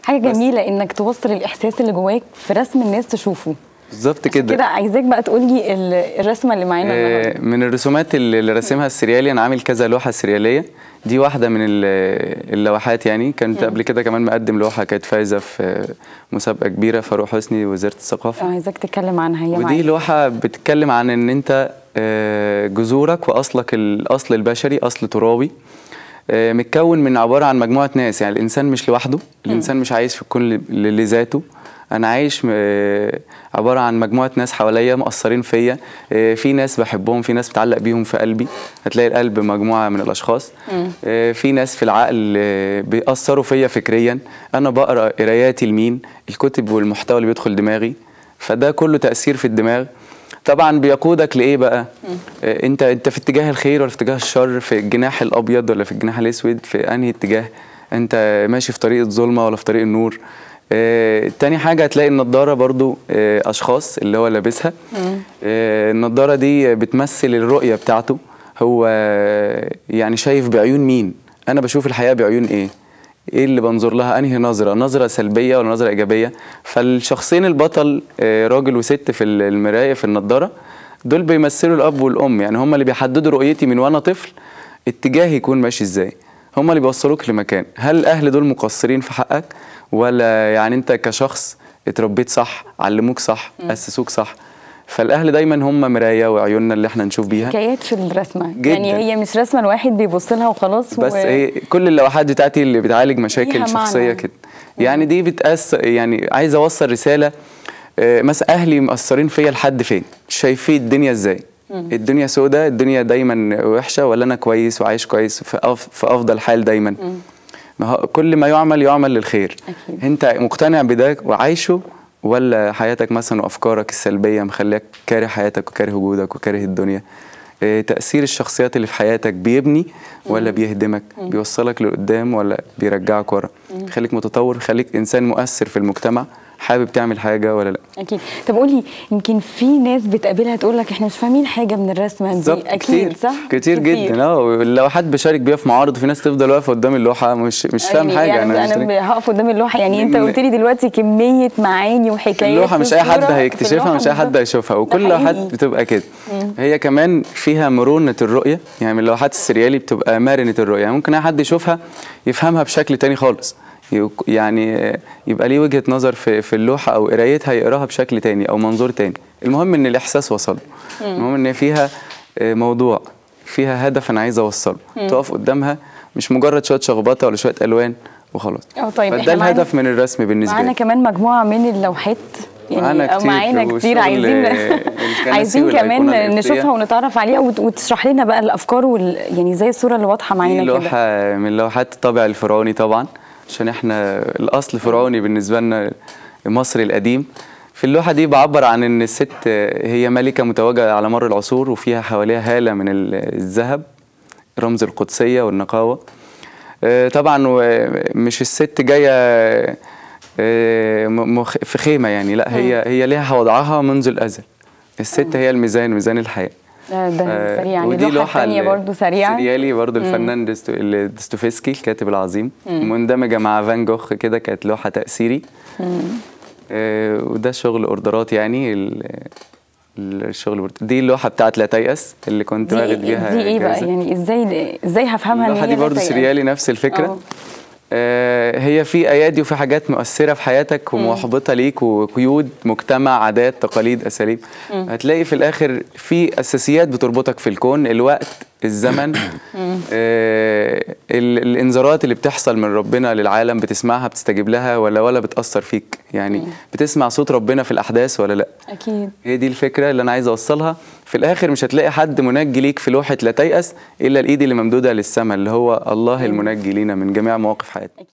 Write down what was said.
حاجه جميله انك توصل الاحساس اللي جواك في رسم الناس تشوفه بالظبط كده كده عايزاك بقى تقول لي ال- الرسمه اللي معانا آه، النهارده من الرسومات اللي اللي راسمها السريالي انا عامل كذا لوحه سرياليه دي واحده من ال- اللوحات يعني كنت قبل كده كمان مقدم لوحه كانت فايزه في مسابقه كبيره فاروق حسني وزاره الثقافه عايزاك تتكلم عنها هي ودي معاك لوحه بتتكلم عن ان انت آه، جذورك واصلك الاصل البشري اصل ترابي آه، متكون من عباره عن مجموعه ناس يعني الانسان مش لوحده الانسان مش عايش في الكون ل- ل- لذاته انا عايش آه، عباره عن مجموعه ناس حواليا مأثرين فيا آه، في ناس بحبهم في ناس بتعلق بيهم في قلبي هتلاقي القلب مجموعه من الاشخاص آه، في ناس في العقل آه، بيأثروا فيا فكريا انا بقرا قراياتي لمين الكتب والمحتوى اللي بيدخل دماغي فده كله تأثير في الدماغ طبعا بيقودك لايه بقى آه، انت انت في اتجاه الخير ولا في اتجاه الشر في الجناح الابيض ولا في الجناح الاسود في انهي اتجاه انت ماشي في طريق الظلمه ولا في طريق النور آه، تاني حاجة هتلاقي النضارة برضو آه، أشخاص اللي هو لابسها آه، النضارة دي بتمثل الرؤية بتاعته هو آه، يعني شايف بعيون مين أنا بشوف الحياة بعيون إيه ايه اللي بنظر لها انهي نظره نظره سلبيه ولا نظره ايجابيه فالشخصين البطل آه، راجل وست في ال- المرايه في النضاره دول بيمثلوا الاب والام يعني هم اللي بيحددوا رؤيتي من وانا طفل اتجاهي يكون ماشي ازاي هم اللي بيوصلوك لمكان هل الاهل دول مقصرين في حقك ولا يعني انت كشخص اتربيت صح علموك صح اسسوك صح فالاهل دايما هم مرايه وعيوننا اللي احنا نشوف بيها حكايات في الرسمه جداً. يعني هي مش رسمه الواحد بيبص لها وخلاص بس و... ايه كل اللوحات بتاعتي اللي بتعالج مشاكل ليها شخصيه معنى. كده يعني دي بتأس يعني عايز اوصل رساله آه، مثلا اهلي مأثرين فيا لحد فين شايفين الدنيا ازاي الدنيا سودة الدنيا دايما وحشه ولا انا كويس وعايش كويس في, أف في افضل حال دايما ما هو كل ما يعمل يعمل للخير أكيد. انت مقتنع بده وعايشه ولا حياتك مثلا وافكارك السلبيه مخليك كاره حياتك وكاره وجودك وكاره الدنيا آه، تاثير الشخصيات اللي في حياتك بيبني ولا بيهدمك بيوصلك لقدام ولا بيرجعك ورا بيخليك متطور بيخليك انسان مؤثر في المجتمع حابب تعمل حاجه ولا لا اكيد طب قولي يمكن في ناس بتقابلها تقول لك احنا مش فاهمين حاجه من الرسمه دي بالظبط اكيد كتير صح كتير, جدا اه واللوحات بشارك بيها في معارض وفي ناس تفضل واقفه قدام اللوحه مش مش فاهم يعني حاجه يعني انا, انا, مش أنا هقف قدام اللوحه يعني انت من- قلت لي دلوقتي كميه معاني وحكايات اللوحه في مش اي حد الصورة، في هيكتشفها اللوحة مش اي حد بالظبط. هيشوفها ده وكل اللوحات حقيقي. بتبقى كده هي كمان فيها مرونه الرؤيه يعني من اللوحات السريالي بتبقى مرنه الرؤيه يعني ممكن اي حد يشوفها يفهمها بشكل تاني خالص يك- يعني يبقى ليه وجهه نظر في في اللوحه او قرايتها يقراها بشكل تاني او منظور تاني المهم ان الاحساس وصل المهم ان فيها آه، موضوع فيها هدف انا عايز اوصله تقف قدامها مش مجرد شويه شخبطه ولا شويه الوان وخلاص اه طيب فده احنا معانا- الهدف من الرسم بالنسبه معانا لي كمان مجموعه من اللوحات معانا يعني أو كتير معانا كتير وشغل عايزين الكنسي عايزين والأيقونة كمان القبطية. نشوفها ونتعرف عليها وت- وتشرح لنا بقى الافكار وال... يعني زي الصوره اللي واضحه دي معانا كده لوحة من لوحات الطابع الفرعوني طبعا عشان احنا الأصل فرعوني بالنسبة لنا مصر القديم في اللوحة دي بعبر عن إن الست هي ملكة متوجة على مر العصور وفيها حواليها هالة من ال- الذهب رمز القدسية والنقاوة آه، طبعا مش الست جاية آه، م- مخ- في خيمة يعني لا هي هي ليها وضعها منذ الأزل الست هي الميزان ميزان الحياة ده, ده آه، سريع يعني ودي اللوحه الثانيه ال- برضو سريعه سريالي برضو الفنان ديستو ال- ديستوفسكي الكاتب العظيم مندمجة مع فان جوخ كده كانت لوحة تأثيري آه وده شغل اوردرات يعني ال- الشغل برضو. دي اللوحة بتاعت لا تيأس اللي كنت دي, واخد بيها دي ايه بقى جايزة. يعني ازاي ازاي هفهمها ان اللوحة هي دي لا برضو تيأس؟ سريالي نفس الفكرة اه. آه هي في ايادي وفي حاجات مؤثره في حياتك ومحبطه ليك وقيود مجتمع عادات تقاليد اساليب هتلاقي في الاخر في اساسيات بتربطك في الكون الوقت الزمن آه ال- الانذارات اللي بتحصل من ربنا للعالم بتسمعها بتستجيب لها ولا ولا بتاثر فيك يعني بتسمع صوت ربنا في الاحداث ولا لا اكيد هي دي الفكره اللي انا عايز اوصلها في الاخر مش هتلاقي حد منجي ليك في لوحه لا تيأس الا الايد اللي ممدوده للسماء اللي هو الله المنجي لينا من جميع مواقف حياتنا